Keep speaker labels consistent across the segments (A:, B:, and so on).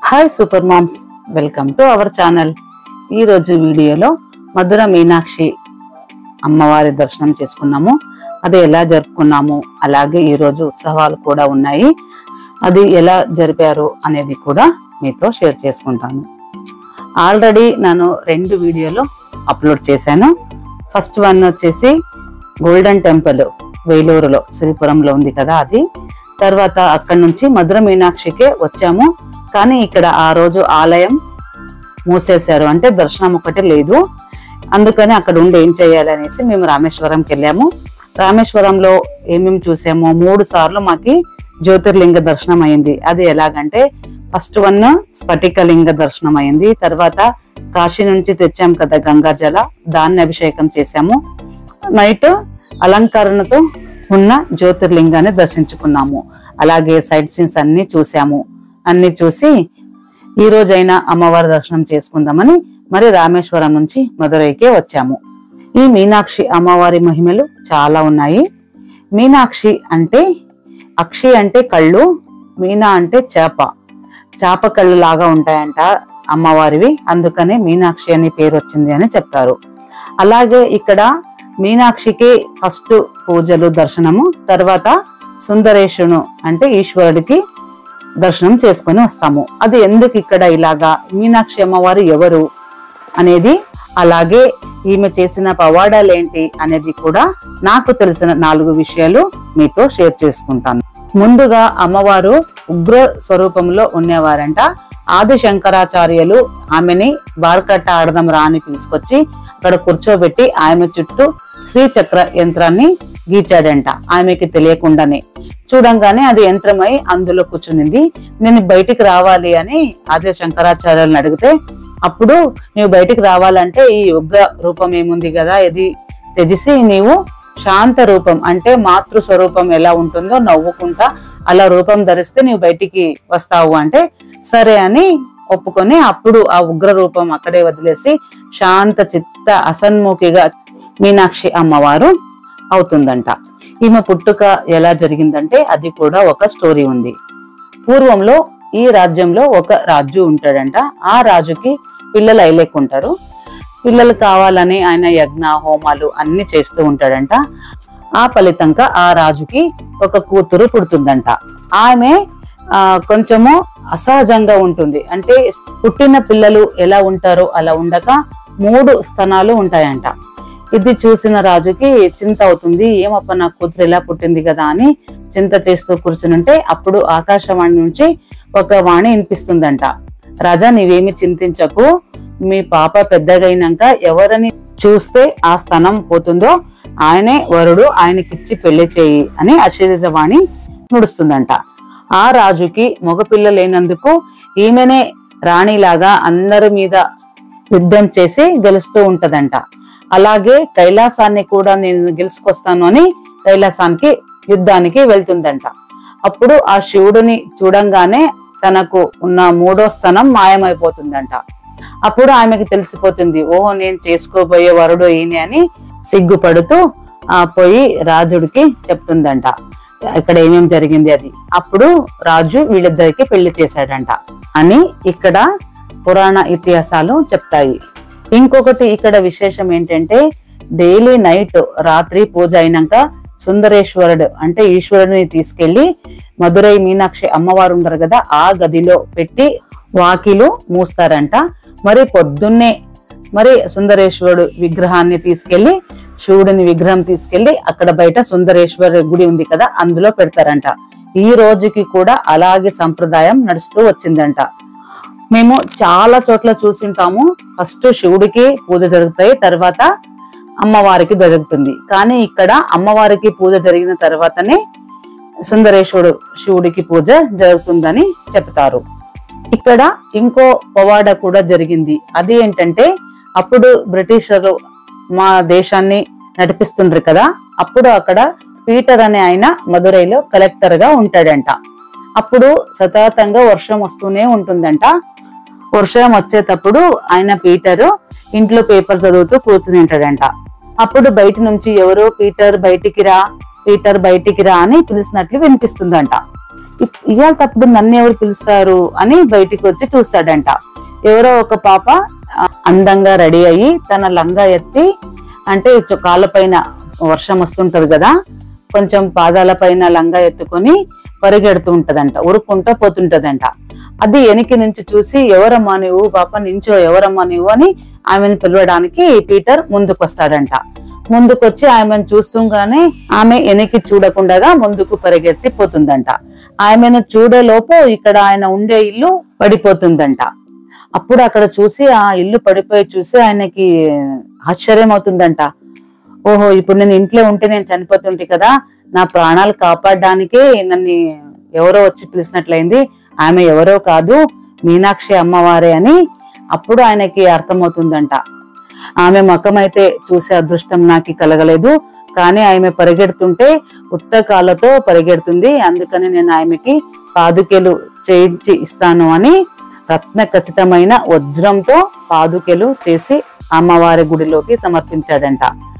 A: hi super moms welcome to our channel ఈ రోజు వీడియోలో మధుర మీనాక్షి అమ్మవారి దర్శనం చేసుకున్నాము అది ఎలా జరుపుకున్నాము అలాగే ఈ రోజు ఉత్సవాలు కూడా ఉన్నాయి అది ఎలా జరిపారు అనేది కూడా మీతో షేర్ చేసుకుంటాను ఆల్రెడీ నేను రెండు వీడియోలు అప్లోడ్ చేశాను ఫస్ట్ వన్ వచ్చేసి గోల్డెన్ టెంపుల్ వేలూరులో శ్రీపురంలో ఉంది కదా అది తర్వాత అక్కడి నుంచి మధుర మీనాక్షికే వచ్చాము కానీ ఇక్కడ ఆ రోజు ఆలయం మూసేశారు అంటే దర్శనం ఒకటి లేదు అందుకని అక్కడ ఉండి ఏం చేయాలనేసి మేము రామేశ్వరంకి వెళ్ళాము రామేశ్వరంలో ఏమేమి చూసామో మూడు సార్లు మాకి జ్యోతిర్లింగ దర్శనం అయింది అది ఎలాగంటే ఫస్ట్ వన్ స్ఫటికలింగ దర్శనం అయింది తర్వాత కాశీ నుంచి తెచ్చాం కదా గంగా జల దాన్ని అభిషేకం చేశాము నైట్ అలంకరణతో ఉన్న జ్యోతిర్లింగాన్ని దర్శించుకున్నాము అలాగే సైట్ సీన్స్ అన్ని చూసాము అన్ని చూసి ఈ రోజైనా అమ్మవారి దర్శనం చేసుకుందామని మరి రామేశ్వరం నుంచి మదురైకి వచ్చాము ఈ మీనాక్షి అమ్మవారి మహిమలు చాలా ఉన్నాయి మీనాక్షి అంటే అక్షి అంటే కళ్ళు మీనా అంటే చేప చేప కళ్ళు లాగా ఉంటాయంట అమ్మవారివి అందుకనే మీనాక్షి అనే పేరు వచ్చింది అని చెప్తారు అలాగే ఇక్కడ మీనాక్షికి ఫస్ట్ పూజలు దర్శనము తర్వాత సుందరేశును అంటే ఈశ్వరుడికి దర్శనం చేసుకొని వస్తాము అది ఎందుకు ఇక్కడ ఇలాగా మీనాక్షి అమ్మవారు ఎవరు అనేది అలాగే ఈమె చేసిన పవాడాలు ఏంటి అనేది కూడా నాకు తెలిసిన నాలుగు విషయాలు మీతో షేర్ చేసుకుంటాను ముందుగా అమ్మవారు ఉగ్ర స్వరూపంలో ఉండేవారంట ఆది శంకరాచార్యులు ఆమెని బార్కట్ట ఆడదాం రా అని పిలుచుకొచ్చి అక్కడ కూర్చోబెట్టి ఆమె చుట్టూ శ్రీచక్ర యంత్రాన్ని గీచాడంట ఆమెకి తెలియకుండానే చూడంగానే అది యంత్రమై అందులో కూర్చునింది నేను బయటికి రావాలి అని ఆది శంకరాచార్యులను అడిగితే అప్పుడు నీవు బయటికి రావాలంటే ఈ ఉగ్ర రూపం ఏముంది కదా ఇది త్యజిసి నీవు శాంత రూపం అంటే మాతృ స్వరూపం ఎలా ఉంటుందో నవ్వుకుంటా అలా రూపం ధరిస్తే నీవు బయటికి వస్తావు అంటే సరే అని ఒప్పుకొని అప్పుడు ఆ ఉగ్ర రూపం అక్కడే వదిలేసి శాంత చిత్త అసన్ముఖిగా మీనాక్షి అమ్మవారు అవుతుందంట ఈమె పుట్టుక ఎలా జరిగిందంటే అది కూడా ఒక స్టోరీ ఉంది పూర్వంలో ఈ రాజ్యంలో ఒక రాజు ఉంటాడంట ఆ రాజుకి పిల్లలు అయిలేకుంటారు పిల్లలు కావాలని ఆయన యజ్ఞ హోమాలు అన్ని చేస్తూ ఉంటాడంట ఆ ఫలితంగా ఆ రాజుకి ఒక కూతురు పుడుతుందంట ఆమె ఆ కొంచెము అసహజంగా ఉంటుంది అంటే పుట్టిన పిల్లలు ఎలా ఉంటారో అలా ఉండక మూడు స్తనాలు ఉంటాయంట ఇది చూసిన రాజుకి చింత అవుతుంది ఏమప్ప నా కూతురు ఎలా పుట్టింది కదా అని చింత చేస్తూ కూర్చునుంటే అప్పుడు ఆకాశవాణి నుంచి ఒక వాణి వినిపిస్తుందంట రాజా నీవేమి చింతించకు మీ పాప పెద్దగైనాక ఎవరిని చూస్తే ఆ స్థనం పోతుందో ఆయనే వరుడు ఆయనకిచ్చి పెళ్లి చేయి అని అశరీరవాణి నుడుస్తుందంట ఆ రాజుకి మగపిల్ల లేనందుకు ఈమెనే రాణిలాగా అందరి మీద యుద్ధం చేసి గెలుస్తూ ఉంటదంట అలాగే కైలాసాన్ని కూడా నేను గెలుచుకొస్తాను అని కైలాసానికి యుద్ధానికి వెళ్తుందంట అప్పుడు ఆ శివుడిని చూడంగానే తనకు ఉన్న మూడో స్థనం మాయమైపోతుందంట అప్పుడు ఆమెకి తెలిసిపోతుంది ఓహో నేను చేసుకోబోయే వరుడు ఈయన అని సిగ్గుపడుతూ ఆ పోయి రాజుడికి చెప్తుందంట ఇక్కడ ఏమేం జరిగింది అది అప్పుడు రాజు వీళ్ళిద్దరికి పెళ్లి చేశాడంట అని ఇక్కడ పురాణ ఇతిహాసాలు చెప్తాయి ఇంకొకటి ఇక్కడ విశేషం ఏంటంటే డైలీ నైట్ రాత్రి పూజ అయినాక సుందరేశ్వరుడు అంటే ఈశ్వరుడిని తీసుకెళ్లి మధురై మీనాక్షి అమ్మవారు ఉండరు కదా ఆ గదిలో పెట్టి వాకిలు మూస్తారంట మరి పొద్దున్నే మరి సుందరేశ్వరుడు విగ్రహాన్ని తీసుకెళ్లి శివుడిని విగ్రహం తీసుకెళ్లి అక్కడ బయట సుందరేశ్వర గుడి ఉంది కదా అందులో పెడతారంట ఈ రోజుకి కూడా అలాగే సంప్రదాయం నడుస్తూ వచ్చిందంట మేము చాలా చోట్ల చూసింటాము ఫస్ట్ శివుడికి పూజ జరుగుతాయి తర్వాత అమ్మవారికి జరుగుతుంది కానీ ఇక్కడ అమ్మవారికి పూజ జరిగిన తర్వాతనే సుందరేశ్వరుడు శివుడికి పూజ జరుగుతుందని చెప్తారు ఇక్కడ ఇంకో పవాడ కూడా జరిగింది అది ఏంటంటే అప్పుడు బ్రిటిషర్లు మా దేశాన్ని నడిపిస్తుండ్రు కదా అప్పుడు అక్కడ పీటర్ అనే ఆయన మదురైలో కలెక్టర్ గా ఉంటాడంట అప్పుడు సతతంగా వర్షం వస్తూనే ఉంటుందంట వర్షం వచ్చేటప్పుడు ఆయన పీటర్ ఇంట్లో పేపర్ చదువుతూ కూర్చుని ఉంటాడంట అప్పుడు బయట నుంచి ఎవరో పీటర్ బయటికి రా పీటర్ బయటికి రా అని పిలిచినట్లు వినిపిస్తుందంట ఇప్- ఇవాళ తప్పుడు నన్ను ఎవరు పిలుస్తారు అని బయటికి వచ్చి చూస్తాడంట ఎవరో ఒక పాప ఆ, అందంగా రెడీ అయ్యి తన లంగా ఎత్తి అంటే ఇటు కాళ్ళపైన వర్షం వస్తుంటది కదా కొంచెం పాదాల పైన లంగా ఎత్తుకొని పరిగెడుతూ ఉంటదంట ఉరుక్కుంటా పోతుంటదంట అది వెనక్కి నుంచి చూసి ఎవరమ్మా నువ్వు పాప నించో ఎవరమ్మా నువ్వు అని ఆమెను పిలవడానికి పీటర్ ముందుకు వస్తాడంట ముందుకొచ్చి ఆమెను చూస్తుండగానే ఆమె వెనక్కి చూడకుండా ముందుకు పరిగెత్తి పోతుందంట ఆమెను చూడేలోపు ఇక్కడ ఆయన ఉండే ఇల్లు పడిపోతుందంట అప్పుడు అక్కడ చూసి ఆ ఇల్లు పడిపోయి చూసి ఆయనకి ఆశ్చర్యం అవుతుందంట ఓహో ఇప్పుడు నేను ఇంట్లో ఉంటే నేను చనిపోతుంటే కదా నా ప్రాణాలు కాపాడడానికే నన్ను ఎవరో వచ్చి పిలిచినట్లయింది ఆమె ఎవరో కాదు మీనాక్షి అమ్మవారే అని అప్పుడు ఆయనకి అర్థమవుతుందంట ఆమె ముఖం అయితే చూసే అదృష్టం నాకు కలగలేదు కానీ ఆమె పరిగెడుతుంటే ఉత్త కాళ్ళతో పరిగెడుతుంది అందుకని నేను ఆమెకి పాదుకెలు చేయించి ఇస్తాను అని రత్న ఖచ్చితమైన వజ్రంతో పాదుకెలు చేసి అమ్మవారి గుడిలోకి సమర్పించాడంట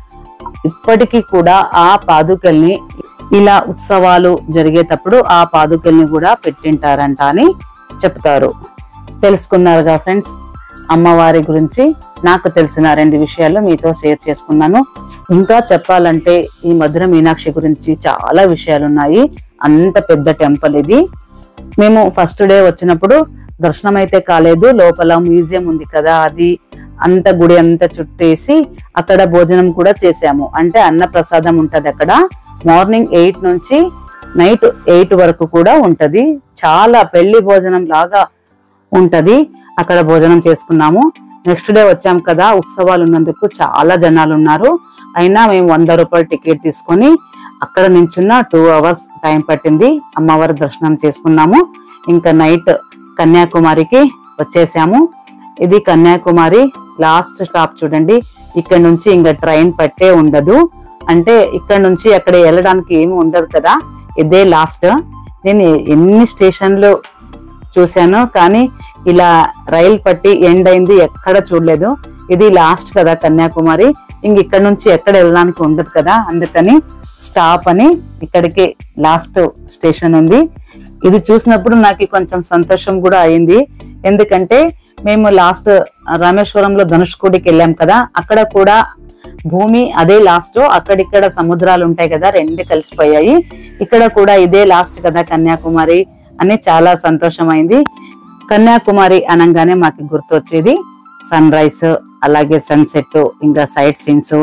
A: ఇప్పటికీ కూడా ఆ పాదుకల్ని ఇలా ఉత్సవాలు జరిగేటప్పుడు ఆ పాదుకల్ని కూడా పెట్టింటారంట అని చెప్తారు తెలుసుకున్నారుగా ఫ్రెండ్స్ అమ్మవారి గురించి నాకు తెలిసిన రెండు విషయాలు మీతో షేర్ చేసుకున్నాను ఇంకా చెప్పాలంటే ఈ మధుర మీనాక్షి గురించి చాలా విషయాలు ఉన్నాయి అంత పెద్ద టెంపుల్ ఇది మేము ఫస్ట్ డే వచ్చినప్పుడు దర్శనం అయితే కాలేదు లోపల మ్యూజియం ఉంది కదా అది అంత గుడి అంతా చుట్టేసి అక్కడ భోజనం కూడా చేసాము అంటే అన్న ప్రసాదం ఉంటది అక్కడ మార్నింగ్ ఎయిట్ నుంచి నైట్ ఎయిట్ వరకు కూడా ఉంటది చాలా పెళ్లి భోజనం లాగా ఉంటది అక్కడ భోజనం చేసుకున్నాము నెక్స్ట్ డే వచ్చాం కదా ఉత్సవాలు ఉన్నందుకు చాలా జనాలు ఉన్నారు అయినా మేము వంద రూపాయలు టికెట్ తీసుకొని అక్కడ నించున్న టూ అవర్స్ టైం పట్టింది అమ్మవారి దర్శనం చేసుకున్నాము ఇంకా నైట్ కన్యాకుమారికి వచ్చేసాము ఇది కన్యాకుమారి లాస్ట్ స్టాప్ చూడండి ఇక్కడ నుంచి ఇంకా ట్రైన్ పట్టే ఉండదు అంటే ఇక్కడ నుంచి అక్కడ వెళ్ళడానికి ఏమి ఉండదు కదా ఇదే లాస్ట్ నేను ఎన్ని స్టేషన్లు చూశాను కానీ ఇలా రైలు పట్టి ఎండ్ అయింది ఎక్కడ చూడలేదు ఇది లాస్ట్ కదా కన్యాకుమారి ఇంక ఇక్కడ నుంచి ఎక్కడ వెళ్ళడానికి ఉండదు కదా అందుకని స్టాప్ అని ఇక్కడికి లాస్ట్ స్టేషన్ ఉంది ఇది చూసినప్పుడు నాకు కొంచెం సంతోషం కూడా అయింది ఎందుకంటే మేము లాస్ట్ రామేశ్వరంలో ధనుష్కోడికి వెళ్ళాం కదా అక్కడ కూడా భూమి అదే లాస్ట్ అక్కడిక్కడ సముద్రాలు ఉంటాయి కదా రెండు కలిసిపోయాయి ఇక్కడ కూడా ఇదే లాస్ట్ కదా కన్యాకుమారి అని చాలా సంతోషమైంది కన్యాకుమారి అనగానే మాకు గుర్తొచ్చేది సన్ రైస్ అలాగే సన్సెట్ ఇంకా సైట్ సీన్స్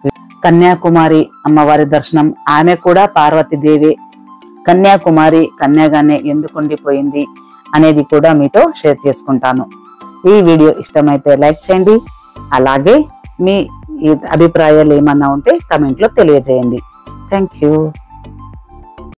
A: కన్యాకుమారి అమ్మవారి దర్శనం ఆమె కూడా పార్వతీదేవి కన్యాకుమారి కన్యాగానే ఎందుకు ఉండిపోయింది అనేది కూడా మీతో షేర్ చేసుకుంటాను ఈ వీడియో ఇష్టమైతే లైక్ చేయండి అలాగే మీ ఈ అభిప్రాయాలు ఏమన్నా ఉంటే కమెంట్లో తెలియజేయండి థ్యాంక్ యూ